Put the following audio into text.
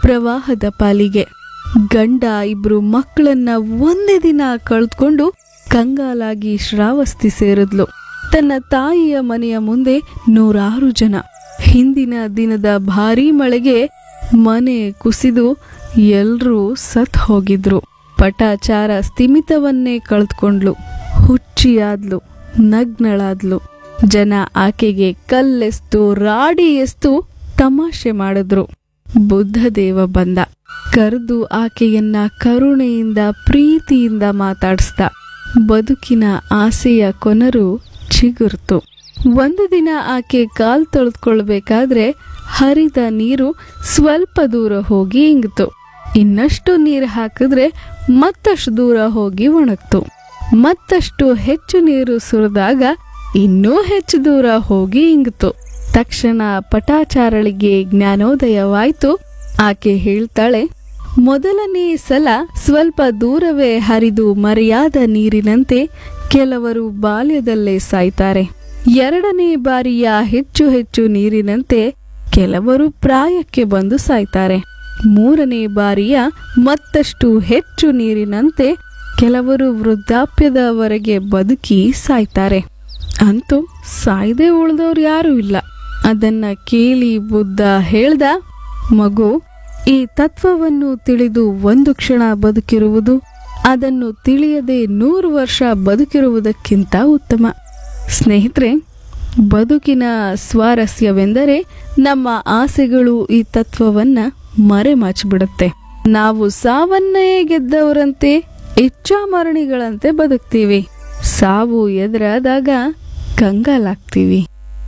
ಪ್ರವಾಹದ ಪಾಲಿಗೆ ಗಂಡ ಇಬ್ರು ಮಕ್ಕಳನ್ನ ಒಂದೇ ದಿನ ಕಳೆದುಕೊಂಡು ಕಂಗಾಲಾಗಿ ಶ್ರಾವಸ್ತಿ ಸೇರಿದ್ಲು ತನ್ನ ತಾಯಿಯ ಮನೆಯ ಮುಂದೆ ನೂರಾರು ಜನ ಹಿಂದಿನ ದಿನದ ಭಾರೀ ಮಳೆಗೆ ಮನೆ ಕುಸಿದು ಎಲ್ರೂ ಸತ್ ಹೋಗಿದ್ರು ಪಟಾಚಾರ ಸ್ಥಿಮಿತವನ್ನೇ ಕಳೆದುಕೊಂಡ್ಲು ಹುಚ್ಚಿಯಾದ್ಲು ನಗ್ನಳಾದ್ಲು ಜನ ಆಕೆಗೆ ಕಲ್ಲೆಸ್ತು ರಾಡಿ ಎಸ್ತು ತಮಾಷೆ ಮಾಡಿದ್ರು ಬುದ್ಧದೇವ ಬಂದ ಕರೆದು ಆಕೆಯನ್ನ ಕರುಣೆಯಿಂದ ಪ್ರೀತಿಯಿಂದ ಮಾತಾಡಿಸ್ದ ಬದುಕಿನ ಆಸೆಯ ಕೊನರು ಚಿಗುರ್ತು ಒಂದು ದಿನ ಆಕೆ ಕಾಲ್ ತೊಳೆದುಕೊಳ್ಬೇಕಾದ್ರೆ ಹರಿದ ನೀರು ಸ್ವಲ್ಪ ದೂರ ಹೋಗಿ ಇಂಗಿತು ಇನ್ನಷ್ಟು ನೀರು ಹಾಕಿದ್ರೆ ಮತ್ತಷ್ಟು ದೂರ ಹೋಗಿ ಒಣಗ್ತು ಮತ್ತಷ್ಟು ಹೆಚ್ಚು ನೀರು ಸುರಿದಾಗ ಇನ್ನೂ ಹೆಚ್ಚು ದೂರ ಹೋಗಿ ಇಂಗಿತು ತಕ್ಷಣ ಪಟಾಚಾರಳಿಗೆ ಜ್ಞಾನೋದಯವಾಯ್ತು ಆಕೆ ಹೇಳ್ತಾಳೆ ಮೊದಲನೇ ಸಲ ಸ್ವಲ್ಪ ದೂರವೇ ಹರಿದು ಮರೆಯಾದ ನೀರಿನಂತೆ ಕೆಲವರು ಬಾಲ್ಯದಲ್ಲೇ ಸಾಯ್ತಾರೆ ಎರಡನೇ ಬಾರಿಯ ಹೆಚ್ಚು ಹೆಚ್ಚು ನೀರಿನಂತೆ ಕೆಲವರು ಪ್ರಾಯಕ್ಕೆ ಬಂದು ಸಾಯ್ತಾರೆ ಮೂರನೇ ಬಾರಿಯ ಮತ್ತಷ್ಟು ಹೆಚ್ಚು ನೀರಿನಂತೆ ಕೆಲವರು ವೃದ್ಧಾಪ್ಯದವರೆಗೆ ಬದುಕಿ ಸಾಯ್ತಾರೆ ಅಂತೂ ಸಾಯ್ದೆ ಉಳಿದವ್ರು ಯಾರೂ ಇಲ್ಲ ಅದನ್ನ ಕೇಳಿ ಬುದ್ಧ ಹೇಳ್ದ ಮಗು ಈ ತತ್ವವನ್ನು ತಿಳಿದು ಒಂದು ಕ್ಷಣ ಬದುಕಿರುವುದು ಅದನ್ನು ತಿಳಿಯದೆ ನೂರು ವರ್ಷ ಬದುಕಿರುವುದಕ್ಕಿಂತ ಉತ್ತಮ ಸ್ನೇಹಿತರೆ ಬದುಕಿನ ಸ್ವಾರಸ್ಯವೆಂದರೆ ನಮ್ಮ ಆಸೆಗಳು ಈ ತತ್ವವನ್ನ ಮರೆಮಾಚಿಬಿಡುತ್ತೆ ನಾವು ಸಾವನ್ನೇ ಗೆದ್ದವರಂತೆ ಇಚ್ಛಾಮರಣಿಗಳಂತೆ ಬದುಕ್ತೀವಿ ಸಾವು ಎದುರಾದಾಗ ಕಂಗಾಲಾಗ್ತೀವಿ